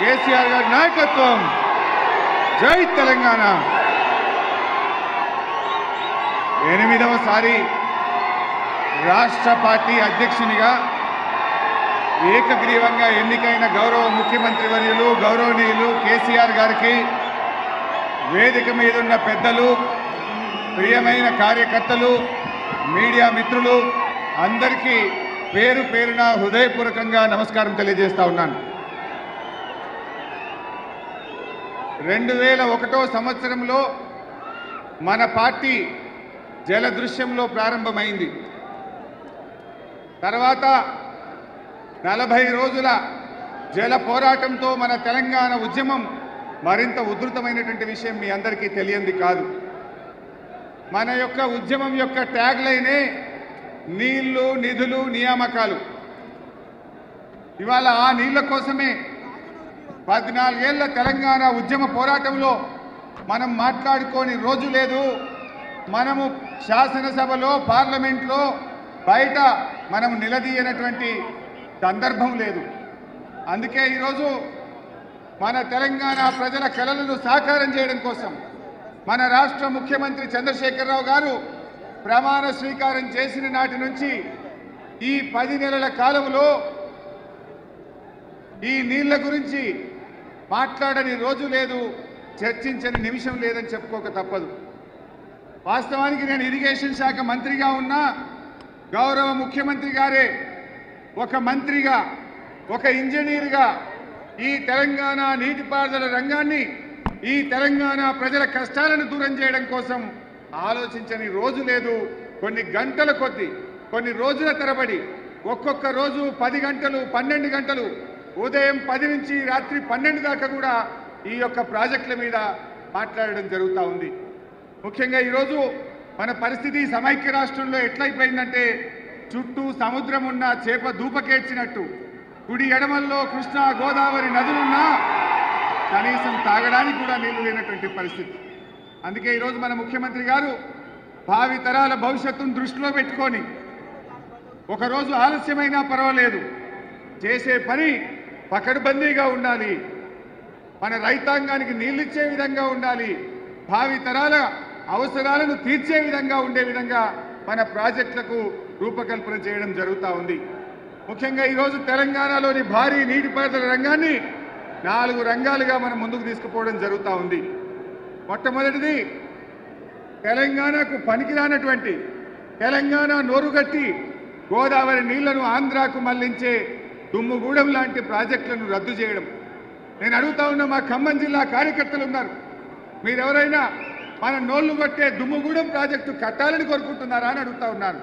కేసీఆర్ గారి నాయకత్వం జై తెలంగాణ ఎనిమిదవసారి రాష్ట్ర పార్టీ అధ్యక్షునిగా ఏకగ్రీవంగా ఎన్నికైన గౌరవ ముఖ్యమంత్రి వర్యులు గౌరవనీయులు కేసీఆర్ గారికి వేదిక మీదున్న పెద్దలు ప్రియమైన కార్యకర్తలు మీడియా మిత్రులు అందరికీ పేరు పేరున హృదయపూర్వకంగా నమస్కారం తెలియజేస్తా ఉన్నాను రెండు వేల ఒకటో సంవత్సరంలో మన పార్టీ జలదృశ్యంలో ప్రారంభమైంది తర్వాత నలభై రోజుల జల పోరాటంతో మన తెలంగాణ ఉద్యమం మరింత ఉధృతమైనటువంటి విషయం మీ అందరికీ తెలియంది కాదు మన యొక్క ఉద్యమం యొక్క ట్యాగ్ లైనే నీళ్లు నిధులు నియామకాలు ఇవాళ ఆ నీళ్ల కోసమే పద్నాలుగేళ్ల తెలంగాణ ఉద్యమ పోరాటంలో మనం మాట్లాడుకోని రోజు లేదు మనము శాసనసభలో పార్లమెంట్లో బయట మనం నిలదీయనటువంటి సందర్భం లేదు అందుకే ఈరోజు మన తెలంగాణ ప్రజల కలలను సాకారం చేయడం కోసం మన రాష్ట్ర ముఖ్యమంత్రి చంద్రశేఖరరావు గారు ప్రమాణ స్వీకారం చేసిన నాటి నుంచి ఈ పది నెలల కాలంలో ఈ నీళ్ల గురించి మాట్లాడని రోజు లేదు చర్చించని నిమిషం లేదని చెప్పుకోక తప్పదు వాస్తవానికి నేను ఇరిగేషన్ శాఖ మంత్రిగా ఉన్నా గౌరవ ముఖ్యమంత్రి గారే ఒక మంత్రిగా ఒక ఇంజనీర్గా ఈ తెలంగాణ నీటిపారుదల రంగాన్ని ఈ తెలంగాణ ప్రజల కష్టాలను దూరం చేయడం కోసం ఆలోచించని రోజు లేదు కొన్ని గంటల కొద్ది కొన్ని రోజుల తరబడి ఒక్కొక్క రోజు పది గంటలు పన్నెండు గంటలు ఉదయం పది నుంచి రాత్రి పన్నెండు దాకా కూడా ఈ యొక్క ప్రాజెక్టుల మీద మాట్లాడడం జరుగుతూ ఉంది ముఖ్యంగా ఈరోజు మన పరిస్థితి సమైక్య రాష్ట్రంలో ఎట్లయిపోయిందంటే చుట్టూ సముద్రం ఉన్న చేప దూపకేర్చినట్టు కుడి ఎడమల్లో కృష్ణా గోదావరి నదులున్నా కనీసం తాగడానికి కూడా నీళ్లు లేనటువంటి పరిస్థితి అందుకే ఈరోజు మన ముఖ్యమంత్రి గారు భావి తరాల భవిష్యత్తును దృష్టిలో పెట్టుకొని ఒకరోజు ఆలస్యమైనా పర్వాలేదు చేసే పని పకడ్బందీగా ఉండాలి మన రైతాంగానికి నీళ్ళిచ్చే విధంగా ఉండాలి భావి తరాల అవసరాలను తీర్చే విధంగా ఉండే విధంగా మన ప్రాజెక్టులకు రూపకల్పన చేయడం జరుగుతూ ఉంది ముఖ్యంగా ఈరోజు తెలంగాణలోని భారీ నీటిపారుదల రంగాన్ని నాలుగు రంగాలుగా మనం ముందుకు తీసుకుపోవడం జరుగుతూ ఉంది మొట్టమొదటిది తెలంగాణకు పనికిరానటువంటి తెలంగాణ నోరుగట్టి గోదావరి నీళ్లను ఆంధ్రాకు మళ్లించే దుమ్ముగూడెం లాంటి ప్రాజెక్టులను రద్దు చేయడం నేను అడుగుతా ఉన్న మా ఖమ్మం జిల్లా కార్యకర్తలు ఉన్నారు మీరెవరైనా మన నోళ్లు కొట్టే దుమ్ముగూడెం ప్రాజెక్టు కట్టాలని కోరుకుంటున్నారా అని అడుగుతా ఉన్నాను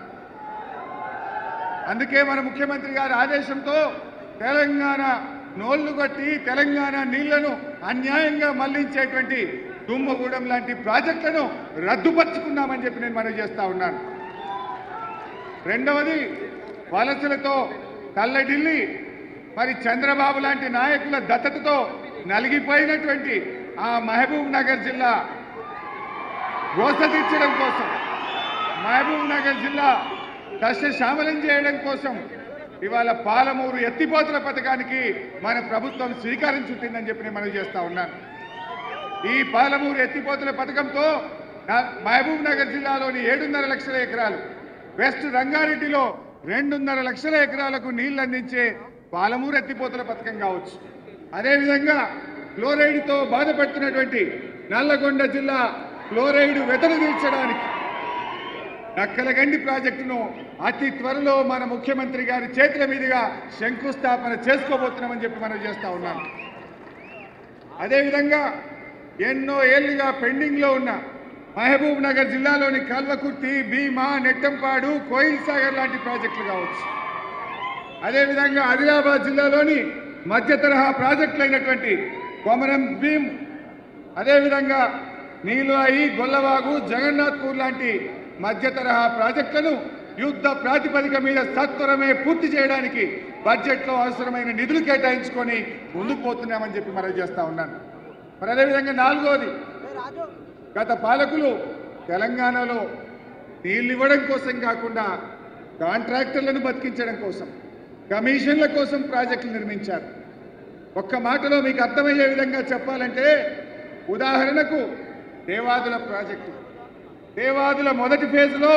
అందుకే మన ముఖ్యమంత్రి గారి ఆదేశంతో తెలంగాణ నోళ్లు కొట్టి తెలంగాణ నీళ్లను అన్యాయంగా మళ్లించేటువంటి దుమ్మగూడెం లాంటి ప్రాజెక్టులను రద్దుపరుచుకున్నామని చెప్పి నేను మనవి చేస్తా ఉన్నాను రెండవది వలసలతో తల్లడిల్లి మరి చంద్రబాబు లాంటి నాయకుల దత్తతతో నలిగిపోయినటువంటి ఆ మహబూబ్ నగర్ జిల్లా గోస తీర్చడం కోసం మహబూబ్ నగర్ జిల్లా దశశామలం చేయడం కోసం ఇవాళ పాలమూరు ఎత్తిపోతల పథకానికి మన ప్రభుత్వం శ్రీకారం చుట్టిందని చెప్పి నేను మనవి చేస్తా ఉన్నాను ఈ పాలమూరు ఎత్తిపోతల పథకంతో నా- మహబూబ్ నగర్ జిల్లాలోని ఏడున్నర లక్షల ఎకరాలు వెస్ట్ రంగారెడ్డిలో రెండున్నర లక్షల ఎకరాలకు నీళ్లు అందించే పాలమూరు ఎత్తిపోతల పథకం కావచ్చు అదేవిధంగా క్లోరైడ్తో బాధపడుతున్నటువంటి నల్లగొండ జిల్లా క్లోరైడ్ వెతలు తీర్చడానికి నక్కలగండి ప్రాజెక్టును అతి త్వరలో మన ముఖ్యమంత్రి గారి చేతుల మీదుగా శంకుస్థాపన చేసుకోబోతున్నామని చెప్పి మనం చేస్తా ఉన్నాం అదేవిధంగా ఎన్నో ఏళ్లుగా పెండింగ్లో ఉన్న మహబూబ్ నగర్ జిల్లాలోని కల్వకుర్తి భీమా నెట్టంపాడు కోయిల్ సాగర్ లాంటి ప్రాజెక్టులు కావచ్చు అదేవిధంగా ఆదిలాబాద్ జిల్లాలోని మధ్య తరహా ప్రాజెక్టులు అయినటువంటి కొమరం భీం అదేవిధంగా నీలువాయి గొల్లవాగు జగన్నాథ్పూర్ లాంటి మధ్య తరహా ప్రాజెక్టులను యుద్ధ ప్రాతిపదిక మీద సత్వరమే పూర్తి చేయడానికి బడ్జెట్లో అవసరమైన నిధులు కేటాయించుకొని ముందుకు పోతున్నామని చెప్పి మనం చేస్తా ఉన్నాను మరి అదేవిధంగా నాలుగోది గత పాలకులు తెలంగాణలో నీళ్ళు ఇవ్వడం కోసం కాకుండా కాంట్రాక్టర్లను బతికించడం కోసం కమిషన్ల కోసం ప్రాజెక్టులు నిర్మించారు ఒక్క మాటలో మీకు అర్థమయ్యే విధంగా చెప్పాలంటే ఉదాహరణకు దేవాదుల ప్రాజెక్టు దేవాదుల మొదటి ఫేజ్లో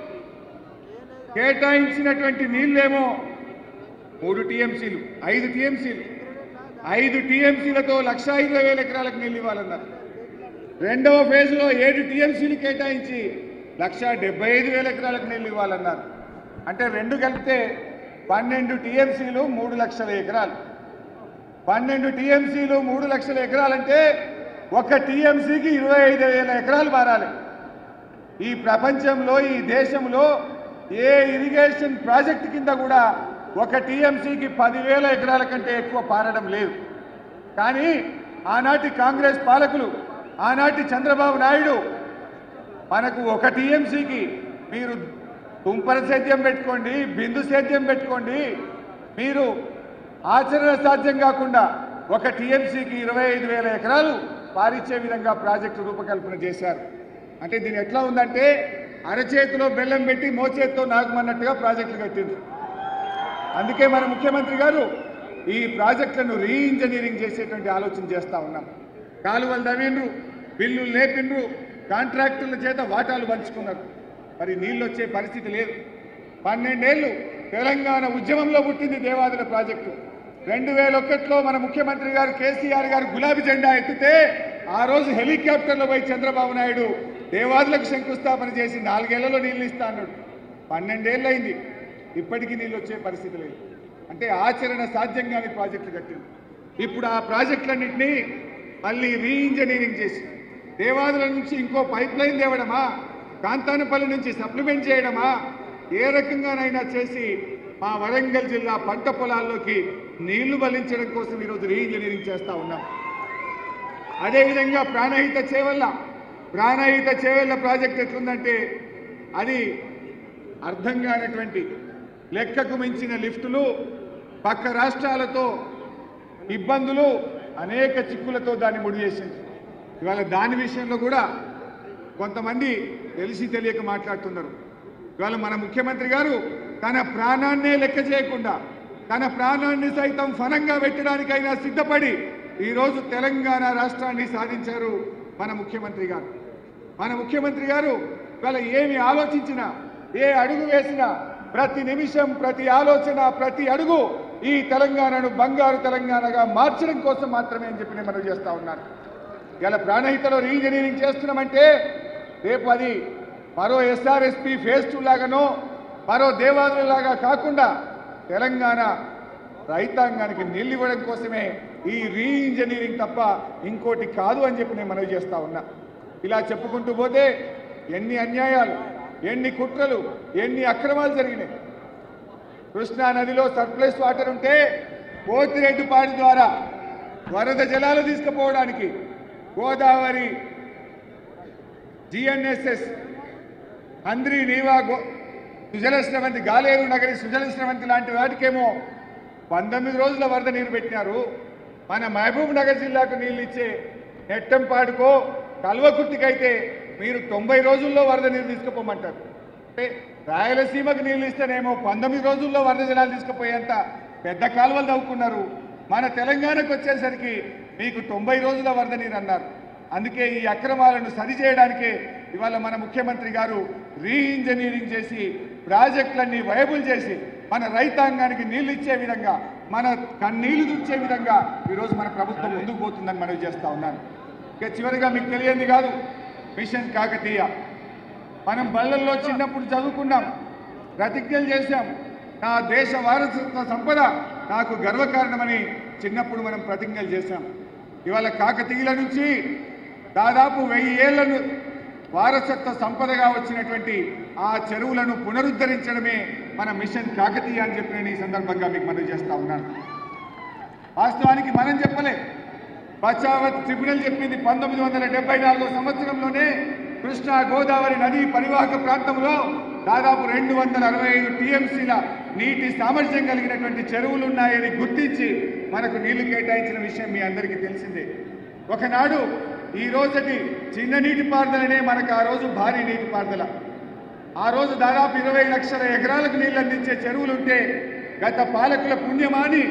కేటాయించినటువంటి నీళ్ళేమో మూడు టీఎంసీలు ఐదు టీఎంసీలు ఐదు టీఎంసీలతో లక్ష ఇరవై వేల ఎకరాలకు నీళ్ళు ఇవ్వాలన్నారు రెండవ ఫేజ్లో ఏడు టీఎంసీలు కేటాయించి లక్ష డెబ్బై ఐదు వేల ఎకరాలకు నీళ్ళు ఇవ్వాలన్నారు అంటే రెండు కలిపితే పన్నెండు టీఎంసీలు మూడు లక్షల ఎకరాలు పన్నెండు టీఎంసీలు మూడు లక్షల ఎకరాలంటే ఒక టీఎంసీకి ఇరవై ఐదు వేల ఎకరాలు మారాలి ఈ ప్రపంచంలో ఈ దేశంలో ఏ ఇరిగేషన్ ప్రాజెక్ట్ కింద కూడా ఒక టీఎంసీకి పదివేల ఎకరాల కంటే ఎక్కువ పారడం లేదు కానీ ఆనాటి కాంగ్రెస్ పాలకులు ఆనాటి చంద్రబాబు నాయుడు మనకు ఒక టీఎంసీకి మీరు తుంపర సేద్యం పెట్టుకోండి బిందు సేద్యం పెట్టుకోండి మీరు ఆచరణ సాధ్యం కాకుండా ఒక టీఎంసీకి ఇరవై ఐదు వేల ఎకరాలు పారిచ్చే విధంగా ప్రాజెక్టు రూపకల్పన చేశారు అంటే దీని ఎట్లా ఉందంటే అరచేతిలో బెల్లం పెట్టి మోచేతితో నాగమన్నట్టుగా ప్రాజెక్టులు కట్టింది అందుకే మన ముఖ్యమంత్రి గారు ఈ ప్రాజెక్టులను రీఇంజనీరింగ్ చేసేటువంటి ఆలోచన చేస్తా ఉన్నాం కాలువలు తవ్విండ్రు బిల్లులు లేపిండ్రు కాంట్రాక్టర్ల చేత వాటాలు పంచుకున్నారు మరి నీళ్ళు వచ్చే పరిస్థితి లేదు పన్నెండేళ్లు తెలంగాణ ఉద్యమంలో పుట్టింది దేవాదుల ప్రాజెక్టు రెండు వేల ఒకటిలో మన ముఖ్యమంత్రి గారు కేసీఆర్ గారు గులాబీ జెండా ఎత్తితే ఆ రోజు హెలికాప్టర్లో పోయి చంద్రబాబు నాయుడు దేవాదులకు శంకుస్థాపన చేసి నాలుగేళ్లలో నీళ్ళు ఇస్తా అన్నాడు పన్నెండేళ్ళు అయింది ఇప్పటికీ నీళ్ళు వచ్చే పరిస్థితి లేదు అంటే ఆచరణ సాధ్యం కాని ప్రాజెక్టులు కట్టింది ఇప్పుడు ఆ ప్రాజెక్టులన్నింటినీ మళ్ళీ రీఇంజనీరింగ్ చేసి దేవాదుల నుంచి ఇంకో పైప్ లైన్ తేవడమా కాంతానపల్లి నుంచి సప్లిమెంట్ చేయడమా ఏ రకంగానైనా చేసి మా వరంగల్ జిల్లా పంట పొలాల్లోకి నీళ్లు బలించడం కోసం ఈరోజు రీఇంజనీరింగ్ చేస్తా ఉన్నాం అదేవిధంగా ప్రాణహిత చేవల్ల ప్రాణహిత చేవల్ల ప్రాజెక్ట్ ఎట్లుందంటే అది అర్థం కానటువంటి లెక్కకు మించిన లిఫ్టులు పక్క రాష్ట్రాలతో ఇబ్బందులు అనేక చిక్కులతో దాన్ని ముడి చేసింది ఇవాళ దాని విషయంలో కూడా కొంతమంది తెలిసి తెలియక మాట్లాడుతున్నారు ఇవాళ మన ముఖ్యమంత్రి గారు తన ప్రాణాన్నే లెక్క చేయకుండా తన ప్రాణాన్ని సైతం ఫలంగా పెట్టడానికైనా సిద్ధపడి ఈరోజు తెలంగాణ రాష్ట్రాన్ని సాధించారు మన ముఖ్యమంత్రి గారు మన ముఖ్యమంత్రి గారు ఇవాళ ఏమి ఆలోచించినా ఏ అడుగు వేసినా ప్రతి నిమిషం ప్రతి ఆలోచన ప్రతి అడుగు ఈ తెలంగాణను బంగారు తెలంగాణగా మార్చడం కోసం మాత్రమే అని చెప్పి నేను మనవి చేస్తా ఉన్నాను ఇలా ప్రాణహితలో రీఇంజనీరింగ్ చేస్తున్నామంటే రేపు అది మరో ఎస్ఆర్ఎస్పి ఫేజ్ టూ లాగానో మరో దేవాలయంలాగా కాకుండా తెలంగాణ రైతాంగానికి నీళ్ళు ఇవ్వడం కోసమే ఈ రీఇంజనీరింగ్ తప్ప ఇంకోటి కాదు అని చెప్పి నేను మనవి చేస్తా ఉన్నా ఇలా చెప్పుకుంటూ పోతే ఎన్ని అన్యాయాలు ఎన్ని కుట్రలు ఎన్ని అక్రమాలు జరిగినాయి కృష్ణా నదిలో సర్ప్లస్ వాటర్ ఉంటే పోతిరెడ్డిపాడి ద్వారా వరద జలాలు తీసుకుపోవడానికి గోదావరి జిఎన్ఎస్ఎస్ అంద్రి నీవా గో సుజల స్రవంతి గాలేరు నగరి సుజల స్రవంతి లాంటి వాటికేమో పంతొమ్మిది రోజుల వరద నీరు పెట్టినారు మన మహబూబ్ నగర్ జిల్లాకు నీళ్ళు ఇచ్చే నెట్టంపాడుకో కల్వకుర్తికైతే మీరు తొంభై రోజుల్లో వరద నీరు తీసుకుపోమంటారు అంటే రాయలసీమకు నీళ్ళు ఇస్తేనేమో పంతొమ్మిది రోజుల్లో వరద జలాలు తీసుకుపోయేంత పెద్ద కాలువలు తవ్వుకున్నారు మన తెలంగాణకు వచ్చేసరికి మీకు తొంభై రోజుల వరద నీరు అన్నారు అందుకే ఈ అక్రమాలను సరిచేయడానికే ఇవాళ మన ముఖ్యమంత్రి గారు రీఇంజనీరింగ్ చేసి ప్రాజెక్టులన్నీ వయబుల్ చేసి మన రైతాంగానికి నీళ్లు ఇచ్చే విధంగా మన కన్నీళ్లు తుడిచే విధంగా ఈరోజు మన ప్రభుత్వం ముందుకు పోతుందని మనవి చేస్తా ఉన్నాను ఇక చివరిగా మీకు తెలియంది కాదు మిషన్ కాకతీయ మనం బళ్ళల్లో చిన్నప్పుడు చదువుకున్నాం ప్రతిజ్ఞలు చేశాం నా దేశ వారసత్వ సంపద నాకు గర్వకారణమని చిన్నప్పుడు మనం ప్రతిజ్ఞలు చేశాం ఇవాళ కాకతీయుల నుంచి దాదాపు వెయ్యి ఏళ్లను వారసత్వ సంపదగా వచ్చినటువంటి ఆ చెరువులను పునరుద్ధరించడమే మన మిషన్ కాకతీయ అని చెప్పి నేను ఈ సందర్భంగా మీకు మనవి చేస్తా ఉన్నాను వాస్తవానికి మనం చెప్పలే బచావత్ ట్రిబ్యునల్ చెప్పింది పంతొమ్మిది వందల డెబ్బై నాలుగో సంవత్సరంలోనే కృష్ణా గోదావరి నదీ పరివాహక ప్రాంతంలో దాదాపు రెండు వందల అరవై ఐదు టీఎంసీల నీటి సామర్థ్యం కలిగినటువంటి చెరువులు ఉన్నాయని గుర్తించి మనకు నీళ్లు కేటాయించిన విషయం మీ అందరికీ తెలిసిందే ఒకనాడు ఈ రోజుటి చిన్న నీటిపారుదలనే మనకు ఆ రోజు భారీ నీటిపారుదల ఆ రోజు దాదాపు ఇరవై లక్షల ఎకరాలకు నీళ్లు అందించే చెరువులుంటే గత పాలకుల పుణ్యమాని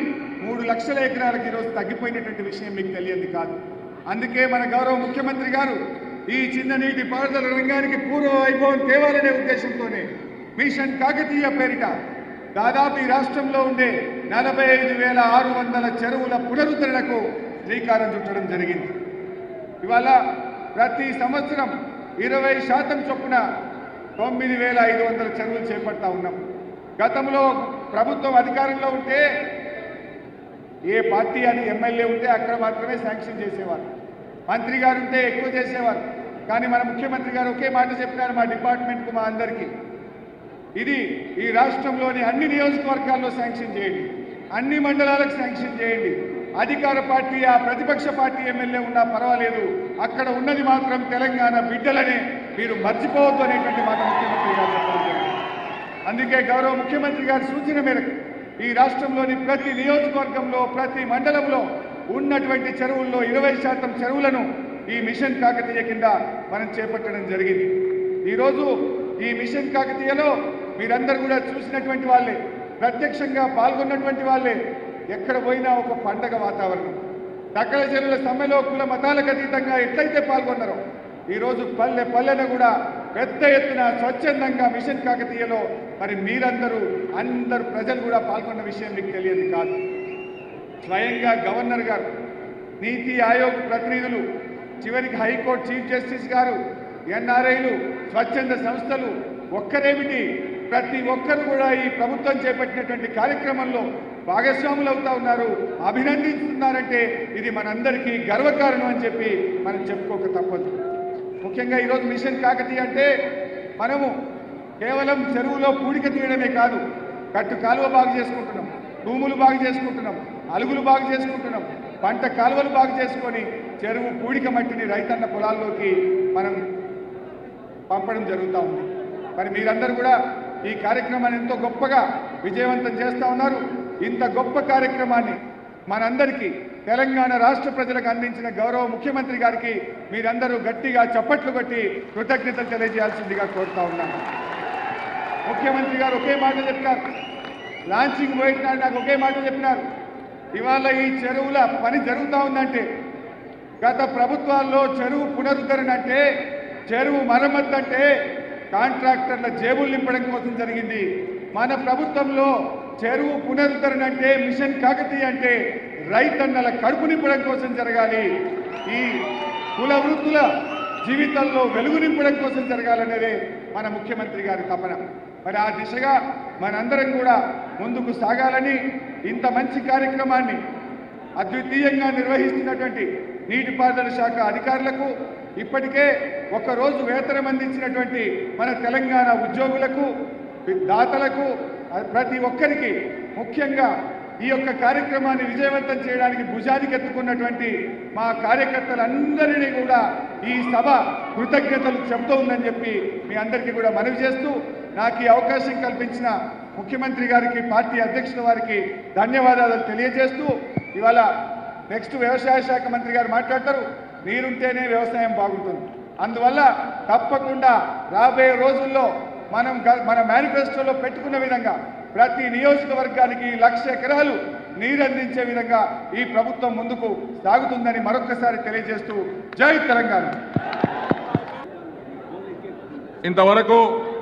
మూడు లక్షల ఎకరాలకు ఈరోజు తగ్గిపోయినటువంటి విషయం మీకు తెలియంది కాదు అందుకే మన గౌరవ ముఖ్యమంత్రి గారు ఈ చిన్న నీటి పారుదల రంగానికి పూర్వ వైభవం తేవాలనే ఉద్దేశంతోనే మిషన్ కాకతీయ పేరిట దాదాపు ఈ రాష్ట్రంలో ఉండే నలభై ఐదు వేల ఆరు వందల చెరువుల పునరుద్ధరణకు శ్రీకారం చుట్టడం జరిగింది ఇవాళ ప్రతి సంవత్సరం ఇరవై శాతం చొప్పున తొమ్మిది వేల ఐదు వందల చెరువులు చేపడతా ఉన్నాం గతంలో ప్రభుత్వం అధికారంలో ఉంటే ఏ పార్టీ అని ఎమ్మెల్యే ఉంటే అక్కడ మాత్రమే శాంక్షన్ చేసేవారు మంత్రి గారు ఉంటే ఎక్కువ చేసేవారు కానీ మన ముఖ్యమంత్రి గారు ఒకే మాట చెప్పినారు మా డిపార్ట్మెంట్కు మా అందరికీ ఇది ఈ రాష్ట్రంలోని అన్ని నియోజకవర్గాల్లో శాంక్షన్ చేయండి అన్ని మండలాలకు శాంక్షన్ చేయండి అధికార పార్టీ ఆ ప్రతిపక్ష పార్టీ ఎమ్మెల్యే ఉన్నా పర్వాలేదు అక్కడ ఉన్నది మాత్రం తెలంగాణ బిడ్డలనే మీరు మర్చిపోవద్దు అనేటువంటి మాట ముఖ్యమంత్రి గారు చెప్పడం జరిగింది. అందుకే గౌరవ ముఖ్యమంత్రి గారి సూచన మేరకు ఈ రాష్ట్రంలోని ప్రతి నియోజకవర్గంలో ప్రతి మండలంలో ఉన్నటువంటి చెరువుల్లో ఇరవై శాతం చెరువులను ఈ మిషన్ కాకతీయ కింద మనం చేపట్టడం జరిగింది ఈరోజు ఈ మిషన్ కాకతీయలో మీరందరూ కూడా చూసినటువంటి వాళ్ళే ప్రత్యక్షంగా పాల్గొన్నటువంటి వాళ్ళే ఎక్కడ పోయినా ఒక పండగ వాతావరణం సకల జనుల సమ్మెలో కుల మతాలకు అతీతంగా ఎట్లయితే పాల్గొన్నారో ఈరోజు పల్లె పల్లెన కూడా పెద్ద ఎత్తున స్వచ్ఛందంగా మిషన్ కాకతీయలో మరి మీరందరూ అందరు ప్రజలు కూడా పాల్గొన్న విషయం మీకు తెలియదు కాదు స్వయంగా గవర్నర్ గారు నీతి ఆయోగ్ ప్రతినిధులు చివరికి హైకోర్టు చీఫ్ జస్టిస్ గారు ఎన్ఆర్ఐలు స్వచ్ఛంద సంస్థలు ఒక్కరేమిటి ప్రతి ఒక్కరు కూడా ఈ ప్రభుత్వం చేపట్టినటువంటి కార్యక్రమంలో భాగస్వాములు అవుతా ఉన్నారు అభినందిస్తున్నారంటే ఇది మనందరికీ గర్వకారణం అని చెప్పి మనం చెప్పుకోక తప్పదు ముఖ్యంగా ఈరోజు మిషన్ కాకతీయ అంటే మనము కేవలం చెరువులో పూడిక తీయడమే కాదు కట్టు కాలువ బాగు చేసుకుంటున్నాం భూములు బాగు చేసుకుంటున్నాం అలుగులు బాగు చేసుకుంటున్నాం పంట కాలువలు బాగు చేసుకొని చెరువు పూడిక మట్టిని రైతన్న పొలాల్లోకి మనం పంపడం జరుగుతూ ఉంది మరి మీరందరూ కూడా ఈ కార్యక్రమాన్ని ఎంతో గొప్పగా విజయవంతం చేస్తూ ఉన్నారు ఇంత గొప్ప కార్యక్రమాన్ని మనందరికీ తెలంగాణ రాష్ట్ర ప్రజలకు అందించిన గౌరవ ముఖ్యమంత్రి గారికి మీరందరూ గట్టిగా చప్పట్లు కొట్టి కృతజ్ఞతలు తెలియజేయాల్సిందిగా కోరుతా ఉన్నాను ముఖ్యమంత్రి గారు ఒకే మాట చెప్పినారు లాంచింగ్ పోయినాడు నాకు ఒకే మాట చెప్పినారు ఇవాళ ఈ చెరువుల పని జరుగుతూ ఉందంటే గత ప్రభుత్వాల్లో చెరువు పునరుద్ధరణ అంటే చెరువు మరమ్మతు అంటే కాంట్రాక్టర్ల జేబులు నింపడం కోసం జరిగింది మన ప్రభుత్వంలో చెరువు పునరుద్ధరణ అంటే మిషన్ కాకతీయ అంటే రైతన్నల కడుపు నింపడం కోసం జరగాలి ఈ కుల వృత్తుల జీవితంలో వెలుగు నింపడం కోసం జరగాలనేదే మన ముఖ్యమంత్రి గారి తపన మరి ఆ దిశగా మనందరం కూడా ముందుకు సాగాలని ఇంత మంచి కార్యక్రమాన్ని అద్వితీయంగా నిర్వహిస్తున్నటువంటి నీటిపారుదల శాఖ అధికారులకు ఇప్పటికే ఒకరోజు వేతనం అందించినటువంటి మన తెలంగాణ ఉద్యోగులకు దాతలకు ప్రతి ఒక్కరికి ముఖ్యంగా ఈ యొక్క కార్యక్రమాన్ని విజయవంతం చేయడానికి భుజానికి ఎత్తుకున్నటువంటి మా కార్యకర్తలందరినీ కూడా ఈ సభ కృతజ్ఞతలు చెబుతూ ఉందని చెప్పి మీ అందరికీ కూడా మనవి చేస్తూ నాకు ఈ అవకాశం కల్పించిన ముఖ్యమంత్రి గారికి పార్టీ అధ్యక్షుల వారికి ధన్యవాదాలు తెలియజేస్తూ ఇవాళ నెక్స్ట్ వ్యవసాయ శాఖ మంత్రి గారు మాట్లాడతారు నీరుంటేనే వ్యవసాయం బాగుంటుంది అందువల్ల తప్పకుండా రాబోయే రోజుల్లో మనం గ- మన మేనిఫెస్టోలో పెట్టుకున్న విధంగా ప్రతి నియోజకవర్గానికి లక్ష ఎకరాలు నీరు అందించే విధంగా ఈ ప్రభుత్వం ముందుకు సాగుతుందని మరొక్కసారి తెలియజేస్తూ జై తెలంగాణ ఇంతవరకు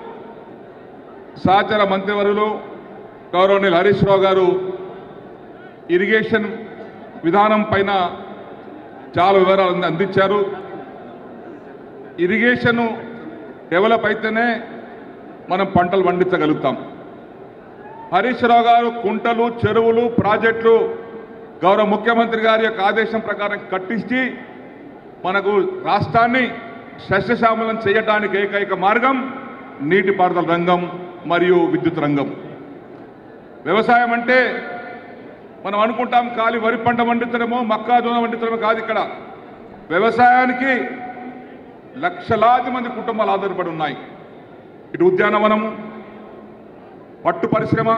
సహచర మంత్రివర్యులు గౌరవనీయులు హరీష్ రావు గారు ఇరిగేషన్ విధానం పైన చాలా వివరాలు అందించారు ఇరిగేషన్ డెవలప్ అయితేనే మనం పంటలు పండించగలుగుతాం హరీష్ రావు గారు కుంటలు చెరువులు ప్రాజెక్టులు గౌరవ ముఖ్యమంత్రి గారి యొక్క ఆదేశం ప్రకారం కట్టించి మనకు రాష్ట్రాన్ని సస్యశ్యామలం చేయడానికి ఏకైక మార్గం నీటిపారుదల రంగం మరియు విద్యుత్ రంగం వ్యవసాయం అంటే మనం అనుకుంటాం ఖాళీ వరి పంట పండించడమో మక్కాజోన పండించడమో కాదు ఇక్కడ వ్యవసాయానికి లక్షలాది మంది కుటుంబాలు ఆధారపడి ఉన్నాయి ఇటు ఉద్యానవనము పట్టు పరిశ్రమ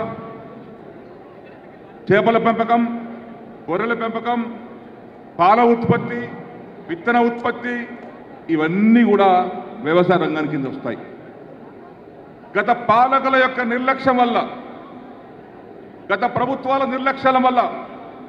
చేపల పెంపకం గొర్రెల పెంపకం పాల ఉత్పత్తి విత్తన ఉత్పత్తి ఇవన్నీ కూడా వ్యవసాయ రంగానికి కింద వస్తాయి గత పాలకుల యొక్క నిర్లక్ష్యం వల్ల గత ప్రభుత్వాల నిర్లక్ష్యాల వల్ల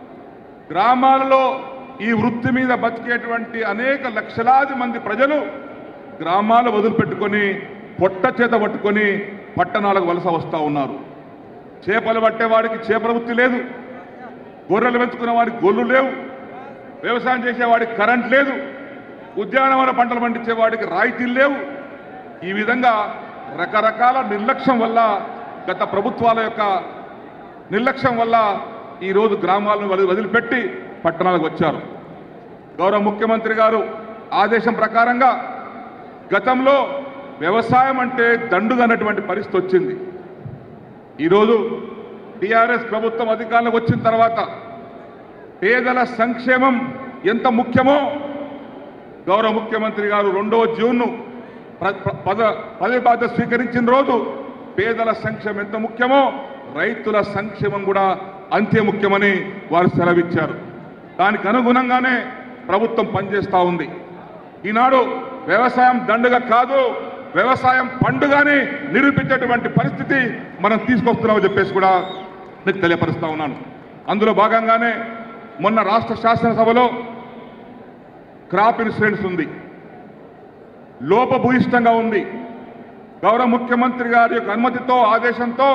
గ్రామాలలో ఈ వృత్తి మీద బతికేటువంటి అనేక లక్షలాది మంది ప్రజలు గ్రామాలు వదిలిపెట్టుకొని పొట్ట చేత పట్టుకొని పట్టణాలకు వలస వస్తూ ఉన్నారు చేపలు పట్టేవాడికి చేపల వృత్తి లేదు గొర్రెలు పెంచుకునే వాడికి గొర్రెలు లేవు వ్యవసాయం చేసేవాడికి కరెంట్ లేదు ఉద్యానవన పంటలు పండించే వాడికి రాయితీలు లేవు ఈ విధంగా రకరకాల నిర్లక్ష్యం వల్ల గత ప్రభుత్వాల యొక్క నిర్లక్ష్యం వల్ల ఈరోజు గ్రామాలను వదిలి- వదిలిపెట్టి పట్టణాలకు వచ్చారు గౌరవ ముఖ్యమంత్రి గారు ఆదేశం ప్రకారంగా గతంలో వ్యవసాయం అంటే దండుగా అన్నటువంటి పరిస్థితి వచ్చింది ఈరోజు టీఆర్ఎస్ ప్రభుత్వం అధికారంలోకి వచ్చిన తర్వాత పేదల సంక్షేమం ఎంత ముఖ్యమో గౌరవ ముఖ్యమంత్రి గారు రెండవ జూన్ను ప్ర- ప్ర- పద పదవి బాధ్యత స్వీకరించిన రోజు పేదల సంక్షేమం ఎంత ముఖ్యమో రైతుల సంక్షేమం కూడా అంతే ముఖ్యమని వారు సెలవిచ్చారు దానికి అనుగుణంగానే ప్రభుత్వం పనిచేస్తూ ఉంది ఈనాడు వ్యవసాయం దండుగ కాదు వ్యవసాయం పండుగని నిరూపించేటువంటి పరిస్థితి మనం తీసుకొస్తున్నామని చెప్పేసి కూడా మీకు తెలియపరుస్తా ఉన్నాను అందులో భాగంగానే మొన్న రాష్ట్ర శాసనసభలో క్రాప్ ఇన్సూరెన్స్ ఉంది లోపభూయిష్టంగా ఉంది గౌరవ ముఖ్యమంత్రి గారి యొక్క అనుమతితో ఆదేశంతో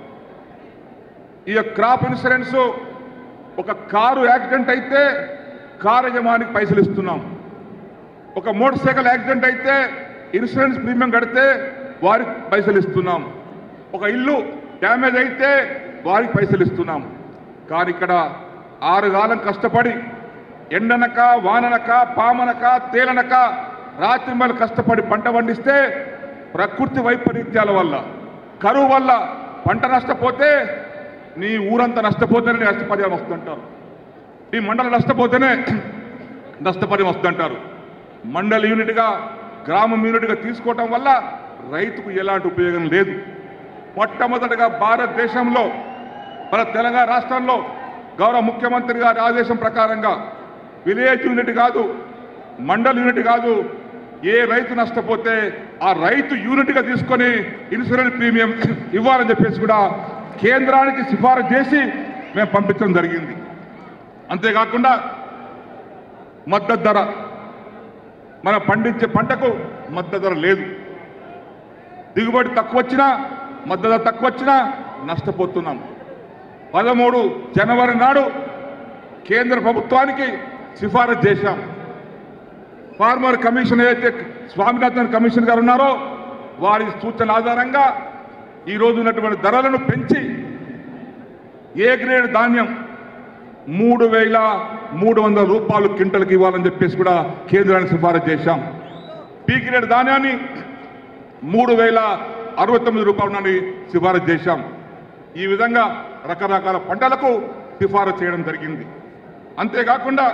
ఈ యొక్క క్రాప్ ఇన్సూరెన్స్ ఒక కారు యాక్సిడెంట్ అయితే కారు యజమానికి పైసలు ఇస్తున్నాం ఒక మోటార్ సైకిల్ యాక్సిడెంట్ అయితే ఇన్సూరెన్స్ ప్రీమియం కడితే వారికి పైసలు ఇస్తున్నాం ఒక ఇల్లు డ్యామేజ్ అయితే వారికి పైసలు ఇస్తున్నాం కానీ ఇక్కడ ఆరు కాలం కష్టపడి ఎండనక వాననక పామనక తేలనక రాత్రింబలు కష్టపడి పంట పండిస్తే ప్రకృతి వైపరీత్యాల వల్ల కరువు వల్ల పంట నష్టపోతే నీ ఊరంతా నష్టపోతేనే నీ నష్టపరిహారం వస్తుంటారు నీ మండలం నష్టపోతేనే నష్టపరిహారం వస్తుంటారు మండల యూనిట్గా గ్రామం యూనిట్గా తీసుకోవటం వల్ల రైతుకు ఎలాంటి ఉపయోగం లేదు మొట్టమొదటిగా భారతదేశంలో మన తెలంగాణ రాష్ట్రంలో గౌరవ ముఖ్యమంత్రి గారి ఆదేశం ప్రకారంగా విలేజ్ యూనిట్ కాదు మండల్ యూనిట్ కాదు ఏ రైతు నష్టపోతే ఆ రైతు యూనిట్గా తీసుకొని ఇన్సూరెన్స్ ప్రీమియం ఇవ్వాలని చెప్పేసి కూడా కేంద్రానికి సిఫారసు చేసి మేము పంపించడం జరిగింది అంతేకాకుండా మద్దతు ధర మనం పండించే పంటకు మద్దతు ధర లేదు దిగుబడి తక్కువ వచ్చినా మద్దతు ధర తక్కువ వచ్చినా నష్టపోతున్నాం పదమూడు జనవరి నాడు కేంద్ర ప్రభుత్వానికి సిఫారసు చేశాం ఫార్మర్ కమిషన్ ఏదైతే స్వామినాథన్ కమిషన్ గారు ఉన్నారో వారి సూచనల ఆధారంగా ఈ రోజు ఉన్నటువంటి ధరలను పెంచి ఏ గ్రేడ్ ధాన్యం మూడు వేల మూడు వందల రూపాయలు క్వింటల్కి ఇవ్వాలని చెప్పేసి కూడా కేంద్రానికి సిఫారసు చేశాం బి గ్రేడ్ ధాన్యాన్ని మూడు వేల అరవై తొమ్మిది రూపాయలని సిఫారసు చేశాం ఈ విధంగా రకరకాల పంటలకు సిఫారసు చేయడం జరిగింది అంతేకాకుండా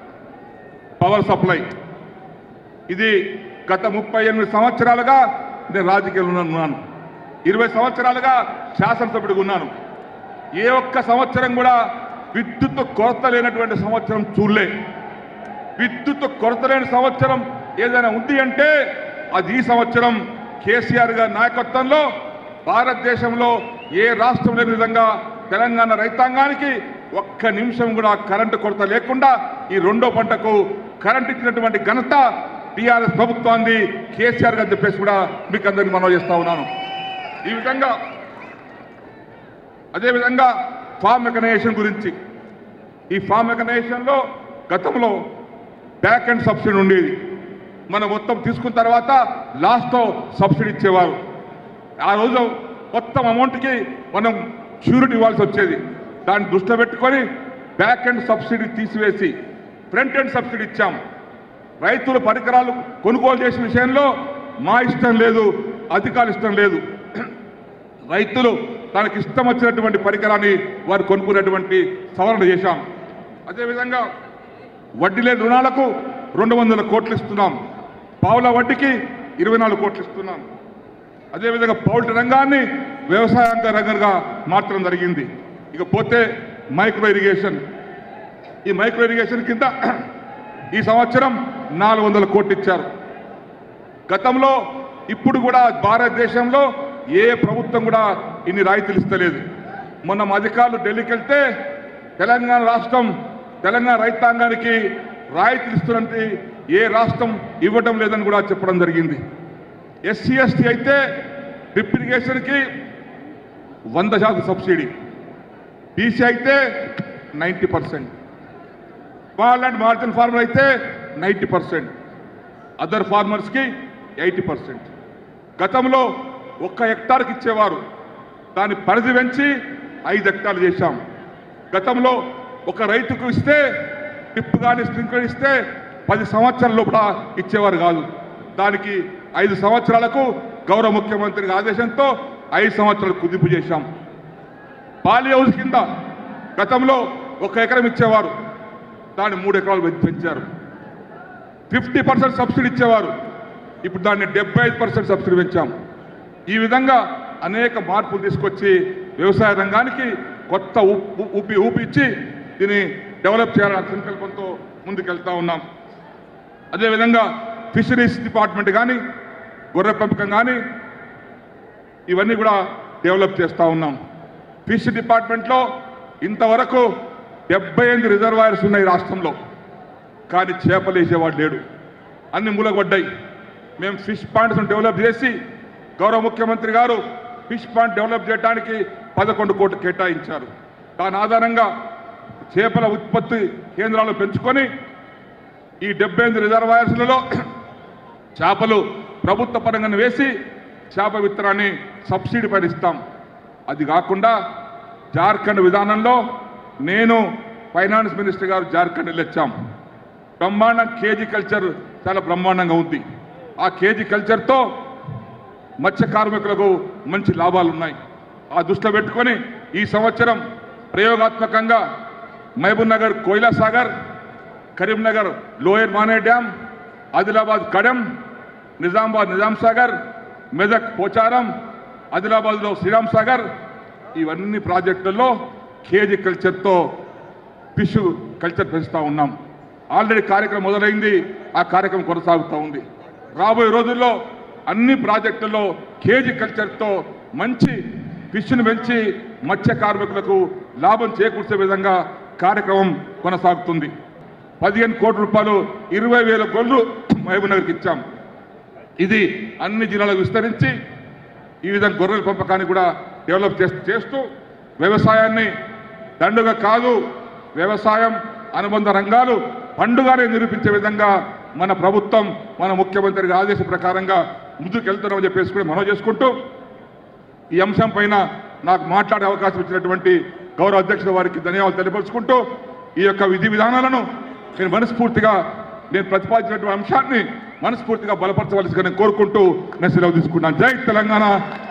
పవర్ సప్లై ఇది గత ముప్పై ఎనిమిది సంవత్సరాలుగా నేను రాజకీయాల్లో ఉన్నాను ఇరవై సంవత్సరాలుగా శాసనసభ్యుడిగా ఉన్నాను ఏ ఒక్క సంవత్సరం కూడా విద్యుత్ కొరత లేనటువంటి సంవత్సరం చూడలే విద్యుత్ కొరత లేని సంవత్సరం ఏదైనా ఉంది అంటే అది ఈ సంవత్సరం కేసీఆర్ గారి నాయకత్వంలో భారతదేశంలో ఏ రాష్ట్రం లేని విధంగా తెలంగాణ రైతాంగానికి ఒక్క నిమిషం కూడా కరెంటు కొరత లేకుండా ఈ రెండో పంటకు కరెంట్ ఇచ్చినటువంటి ఘనత టీఆర్ఎస్ ప్రభుత్వాన్ని కేసీఆర్ గారు చెప్పేసి కూడా మీకు అందరికీ మనవి చేస్తా ఉన్నాను ఈ విధంగా అదేవిధంగా ఫార్మ్ మెకనైజేషన్ గురించి ఈ ఫార్మ్ మెకనైజేషన్లో గతంలో బ్యాక్ అండ్ సబ్సిడీ ఉండేది మనం మొత్తం తీసుకున్న తర్వాత లాస్ట్లో సబ్సిడీ ఇచ్చేవారు ఆ రోజు మొత్తం అమౌంట్కి మనం షూరిటీ ఇవ్వాల్సి వచ్చేది దాన్ని దృష్టిలో పెట్టుకొని బ్యాక్ అండ్ సబ్సిడీ తీసివేసి ఫ్రంట్ ఎండ్ సబ్సిడీ ఇచ్చాం రైతుల పరికరాలు కొనుగోలు చేసే విషయంలో మా ఇష్టం లేదు అధికారులు ఇష్టం లేదు రైతులు తనకి ఇష్టం వచ్చినటువంటి పరికరాన్ని వారు కొనుక్కునేటువంటి సవరణ చేశాం అదేవిధంగా వడ్డీ లేని రుణాలకు రెండు వందల కోట్లు ఇస్తున్నాం పావుల వడ్డీకి ఇరవై నాలుగు కోట్లు ఇస్తున్నాం అదేవిధంగా పౌల్ట్రీ రంగాన్ని వ్యవసాయ రంగంగా మార్చడం జరిగింది ఇక పోతే మైక్రో ఇరిగేషన్ ఈ మైక్రో ఇరిగేషన్ కింద ఈ సంవత్సరం నాలుగు వందల కోట్లు ఇచ్చారు గతంలో ఇప్పుడు కూడా భారతదేశంలో ఏ ప్రభుత్వం కూడా ఇన్ని రాయితీలు ఇస్తలేదు మొన్న మా అధికారులు ఢిల్లీకి వెళ్తే తెలంగాణ రాష్ట్రం తెలంగాణ రైతాంగానికి రాయితీలు ఇస్తున్నట్టు ఏ రాష్ట్రం ఇవ్వటం లేదని కూడా చెప్పడం జరిగింది ఎస్సీ ఎస్టీ అయితే డ్రిప్ ఇరిగేషన్కి వంద శాతం సబ్సిడీ బీసీ అయితే ninety percent small and marginal farmer అయితే నైంటీ పర్సెంట్ అదర్ ఫార్మర్స్కి ఎయిటీ పర్సెంట్ గతంలో ఒక్క హెక్టార్కి ఇచ్చేవారు దాని పరిధి పెంచి ఐదు హెక్టార్లు చేశాం గతంలో ఒక రైతుకు ఇస్తే టిప్ కానీ స్ప్రింక్లర్ ఇస్తే పది సంవత్సరాల లోపల ఇచ్చేవారు కాదు దానికి ఐదు సంవత్సరాలకు గౌరవ ముఖ్యమంత్రి ఆదేశంతో ఐదు సంవత్సరాలు కుదింపు చేశాం పాలి హౌస్ కింద గతంలో ఒక ఎకరం ఇచ్చేవారు దాన్ని మూడు ఎకరాలు పెంచి- పెంచారు ఫిఫ్టీ పర్సెంట్ సబ్సిడీ ఇచ్చేవారు ఇప్పుడు దాన్ని డెబ్బై ఐదు పర్సెంట్ సబ్సిడీ పెంచాం ఈ విధంగా అనేక మార్పులు తీసుకొచ్చి వ్యవసాయ రంగానికి కొత్త ఊపు ఊపి ఊపి ఇచ్చి దీన్ని డెవలప్ చేయాలనే సంకల్పంతో ముందుకెళ్తా ఉన్నాం అదేవిధంగా ఫిషరీస్ డిపార్ట్మెంట్ కానీ గొర్రె పెంపకం కానీ ఇవన్నీ కూడా డెవలప్ చేస్తూ ఉన్నాం ఫిష్ డిపార్ట్మెంట్లో ఇంతవరకు డెబ్బై ఎనిమిది రిజర్వాయర్స్ ఉన్నాయి రాష్ట్రంలో కానీ చేపలు వేసేవాడు లేడు అన్ని మూలగొడ్డాయి మేము ఫిష్ పాయింట్స్ను డెవలప్ చేసి గౌరవ ముఖ్యమంత్రి గారు ఫిష్ పాయింట్ డెవలప్ చేయడానికి పదకొండు కోట్లు కేటాయించారు దాని ఆధారంగా చేపల ఉత్పత్తి కేంద్రాలు పెంచుకొని ఈ డెబ్బై ఎనిమిది రిజర్వాయర్స్లలో చేపలు ప్రభుత్వ పరంగా వేసి చేప విత్తనాన్ని సబ్సిడీ పైన ఇస్తాం అది కాకుండా జార్ఖండ్ విధానంలో నేను ఫైనాన్స్ మినిస్టర్ గారు జార్ఖండ్ వెళ్ళొచ్చాం బ్రహ్మాండం కేజీ కల్చర్ చాలా బ్రహ్మాండంగా ఉంది ఆ కేజీ కల్చర్తో మత్స్య కార్మికులకు మంచి లాభాలు ఉన్నాయి ఆ దృష్టిలో పెట్టుకొని ఈ సంవత్సరం ప్రయోగాత్మకంగా మహబూబ్ నగర్ కోయిలా సాగర్ కరీంనగర్ లోయర్ మానే డ్యామ్ ఆదిలాబాద్ కడెం నిజామాబాద్ నిజాం సాగర్ మెదక్ పోచారం ఆదిలాబాద్లో శ్రీరామ్ సాగర్ ఇవన్నీ ప్రాజెక్టుల్లో కేజీ కల్చర్తో ఫిష్ కల్చర్ పెంచుతూ ఉన్నాం ఆల్రెడీ కార్యక్రమం మొదలైంది ఆ కార్యక్రమం కొనసాగుతూ ఉంది రాబోయే రోజుల్లో అన్ని ప్రాజెక్టుల్లో కేజీ కల్చర్తో మంచి ఫిష్ను పెంచి మత్స్య కార్మికులకు లాభం చేకూర్చే విధంగా కార్యక్రమం కొనసాగుతుంది పదిహేను కోట్ల రూపాయలు ఇరవై వేల గొల్లు మహబూబ్నగర్కి ఇచ్చాం ఇది అన్ని జిల్లాలకు విస్తరించి ఈ విధంగా గొర్రెల పెంపకాన్ని కూడా డెవలప్ చేస్తూ చేస్తూ వ్యవసాయాన్ని దండుగ కాదు వ్యవసాయం అనుబంధ రంగాలు పండుగనే నిరూపించే విధంగా మన ప్రభుత్వం మన ముఖ్యమంత్రి గారి ఆదేశ ప్రకారంగా ముందుకు వెళ్తున్నామని చెప్పేసి కూడా మనం చేసుకుంటూ ఈ అంశం పైన నాకు మాట్లాడే అవకాశం ఇచ్చినటువంటి గౌరవ అధ్యక్షుల వారికి ధన్యవాదాలు తెలియపరుచుకుంటూ ఈ యొక్క విధి విధానాలను నేను మనస్ఫూర్తిగా నేను ప్రతిపాదించినటువంటి అంశాన్ని మనస్ఫూర్తిగా బలపరచవలసిగా నేను కోరుకుంటూ నేను సెలవు తీసుకున్నాను జై తెలంగాణ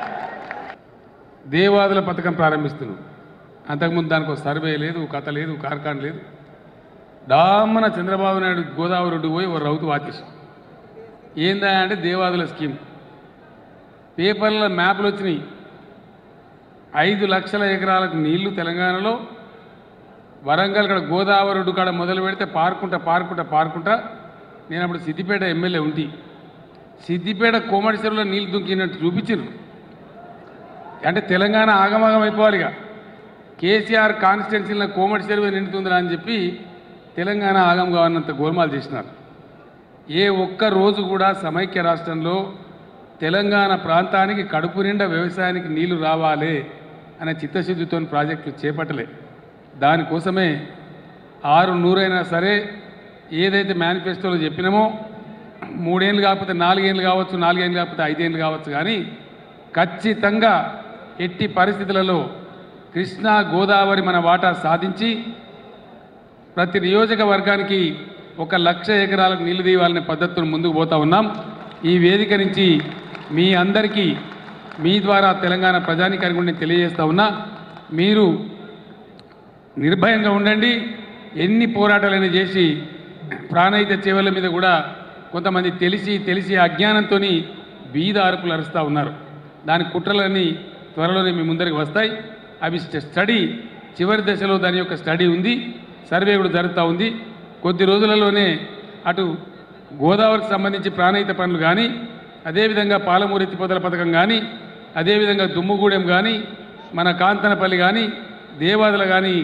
దేవాదుల పథకం ప్రారంభిస్తున్నాం అంతకుముందు దానికి ఒక సర్వే లేదు కథ లేదు కార్ఖాన లేదు డామ్మన చంద్రబాబు నాయుడు గోదావరి రోడ్డు పోయి ఒక రౌతు వాచేసి ఏందా అంటే దేవాదుల స్కీమ్ పేపర్ల మ్యాప్లు వచ్చినాయి ఐదు లక్షల ఎకరాలకు నీళ్లు తెలంగాణలో వరంగల్ ఇక్కడ గోదావరి రోడ్డు కాడ మొదలు పెడితే పారుకుంటా పారుకుంటా పారుకుంటా నేను అప్పుడు సిద్దిపేట ఎమ్మెల్యే ఉంటి సిద్దిపేట కోమటి చెరువులో నీళ్లు దుంకినట్టు చూపించారు అంటే తెలంగాణ ఆగమాగం అయిపోవాలిగా కేసీఆర్ కాన్స్టిట్యున్సీలో కోమటి చెరువు నిండుతుందిరా అని చెప్పి తెలంగాణ ఆగం కావాలన్నంత గోల్మాలు చేసినారు ఏ ఒక్క రోజు కూడా సమైక్య రాష్ట్రంలో తెలంగాణ ప్రాంతానికి కడుపు నిండా వ్యవసాయానికి నీళ్లు రావాలి అనే చిత్తశుద్ధితో ప్రాజెక్టులు చేపట్టలే దానికోసమే ఆరు నూరైనా సరే ఏదైతే మేనిఫెస్టోలో చెప్పినామో మూడేళ్ళు కాకపోతే నాలుగేళ్ళు కావచ్చు నాలుగేళ్ళు కాకపోతే ఐదేళ్ళు కావచ్చు కానీ ఖచ్చితంగా ఎట్టి పరిస్థితులలో కృష్ణా గోదావరి మన వాటా సాధించి ప్రతి నియోజకవర్గానికి ఒక లక్ష ఎకరాలకు నీళ్లు తీయాలనే పద్ధతితో ముందుకు పోతా ఉన్నాం ఈ వేదిక నుంచి మీ అందరికీ మీ ద్వారా తెలంగాణ ప్రజానికానికి కూడా నేను తెలియజేస్తా ఉన్నా మీరు నిర్భయంగా ఉండండి ఎన్ని పోరాటాలైనా చేసి ప్రాణహిత చేవల మీద కూడా కొంతమంది తెలిసి తెలిసి అజ్ఞానంతో బీద అరుపులు అరుస్తూ ఉన్నారు దాని కుట్రలన్నీ త్వరలోనే మీ ముందరికి వస్తాయి అవి స్ట- స్టడీ చివరి దశలో దాని యొక్క స్టడీ ఉంది సర్వే కూడా జరుగుతూ ఉంది కొద్ది రోజులలోనే అటు గోదావరికి సంబంధించి ప్రాణహిత పనులు కానీ అదేవిధంగా పాలమూరు ఎత్తిపోతల పథకం కానీ అదేవిధంగా దుమ్ముగూడెం కానీ మన కాంతనపల్లి కానీ దేవాదుల కానీ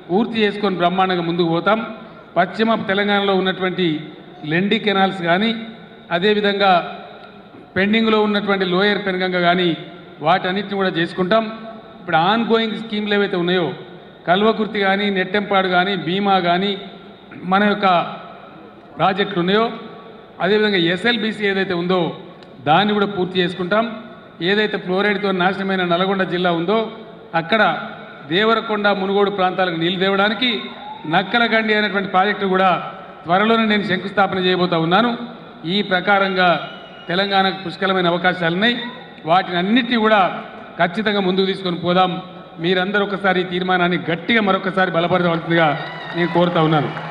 పూర్తి చేసుకొని బ్రహ్మాండంగా ముందుకు పోతాం పశ్చిమ తెలంగాణలో ఉన్నటువంటి లెండి కెనాల్స్ కానీ అదేవిధంగా పెండింగ్లో ఉన్నటువంటి లోయర్ పెనగంగ కానీ వాటన్నిటిని కూడా చేసుకుంటాం ఇప్పుడు ఆన్ గోయింగ్ స్కీమ్లు ఏవైతే ఉన్నాయో కల్వకుర్తి కానీ నెట్టెంపాడు కానీ భీమా కానీ మన యొక్క ప్రాజెక్టులు ఉన్నాయో అదేవిధంగా ఎస్ఎల్బిసి ఏదైతే ఉందో దాన్ని కూడా పూర్తి చేసుకుంటాం ఏదైతే ఫ్లోరైడ్తో నాశనమైన నల్గొండ జిల్లా ఉందో అక్కడ దేవరకొండ మునుగోడు ప్రాంతాలకు నీళ్లు తేవడానికి నక్కలగండి అనేటువంటి ప్రాజెక్టు కూడా త్వరలోనే నేను శంకుస్థాపన చేయబోతా ఉన్నాను ఈ ప్రకారంగా తెలంగాణకు పుష్కలమైన అవకాశాలు ఉన్నాయి వాటిని అన్నిటినీ కూడా ఖచ్చితంగా ముందుకు తీసుకొని పోదాం మీరందరూ ఒకసారి ఈ తీర్మానాన్ని గట్టిగా మరొకసారి బలపరచవలసిందిగా నేను కోరుతా ఉన్నాను